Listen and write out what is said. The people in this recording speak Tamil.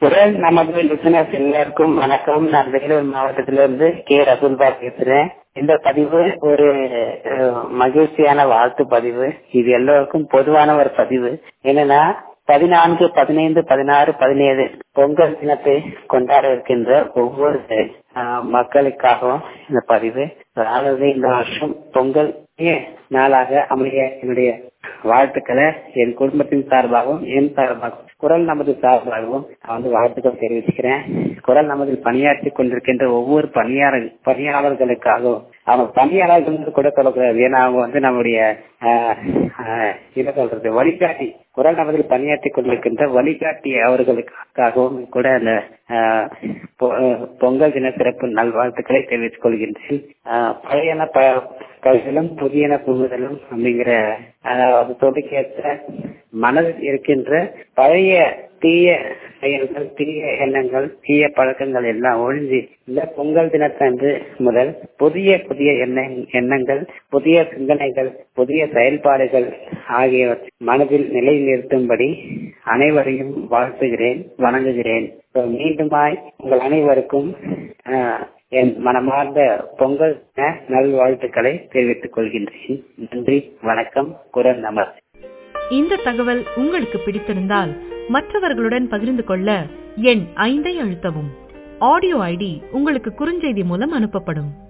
குரல் நமது லிசனர்ஸ் எல்லாருக்கும் வணக்கம் நான் வேலூர் மாவட்டத்திலிருந்து கே ரகுல்பா பேசுறேன் இந்த பதிவு ஒரு அஹ், மகிழ்ச்சியான வாழ்த்து பதிவு இது எல்லோருக்கும் பொதுவான ஒரு பதிவு என்னன்னா பதினான்கு பதினைந்து பதினாறு பதினேழு பொங்கல் தினத்தை கொண்டாட இருக்கின்ற ஒவ்வொரு அஹ், மக்களுக்காகவும் இந்த பதிவு அதாவது இந்த வருஷம் பொங்கல் நாளாக அமைய என்னுடைய வாழ்த்துக்களை என் குடும்பத்தின் சார்பாகவும் என் சார்பாகவும் குரல் நமது சார்பாகவும் நான் வந்து வாழ்த்துக்கள் தெரிவிச்சுக்கிறேன் குரல் நமதில் பணியாற்றி கொண்டிருக்கின்ற ஒவ்வொரு பணியாளர் பணியாளர்களுக்காகவும் அவங்க பணியாளர்கள் கூட சொல்லக்கூடாது ஏன்னா அவங்க வந்து நம்முடைய ஆஹ், ஆஹ், என்ன சொல்றது வழிகாட்டி குரல் நமதில் பணியாற்றி கொண்டிருக்கின்ற வழிகாட்டி அவர்களுக்காகவும் கூட அந்த ஆஹ், பொ- பொங்கல் தின சிறப்பு நல்வாழ்த்துக்களை தெரிவித்துக் கொள்கின்றேன் ஆஹ், பழையன ப கல்விகளும் புதியன புகுதலும் அப்படிங்கிற அதாவது சொல்லிக்கேற்ற மனதில் இருக்கின்ற பழைய தீய செயல்கள் தீய எண்ணங்கள் தீய பழக்கங்கள் எல்லாம் ஒழிஞ்சு இந்த பொங்கல் தினத்தன்று முதல் புதிய புதிய எண்ண எண்ணங்கள் புதிய சிந்தனைகள் புதிய செயல்பாடுகள் ஆகியவற்றை மனதில் நிலைநிறுத்தும்படி அனைவரையும் வாழ்த்துகிறேன் வணங்குகிறேன் So, மீண்டுமாய் உங்கள் அனைவருக்கும் ஆஹ், என் மனமார்ந்த பொங்கல் தின நல்வாழ்த்துக்களை தெரிவித்துக் கொள்கின்றேன் நன்றி வணக்கம் குரல் நமர் இந்த தகவல் உங்களுக்கு பிடித்திருந்தால் மற்றவர்களுடன் பகிர்ந்து கொள்ள எண் ஐந்தை அழுத்தவும் ஆடியோ ஐடி உங்களுக்கு குறுஞ்செய்தி மூலம் அனுப்பப்படும்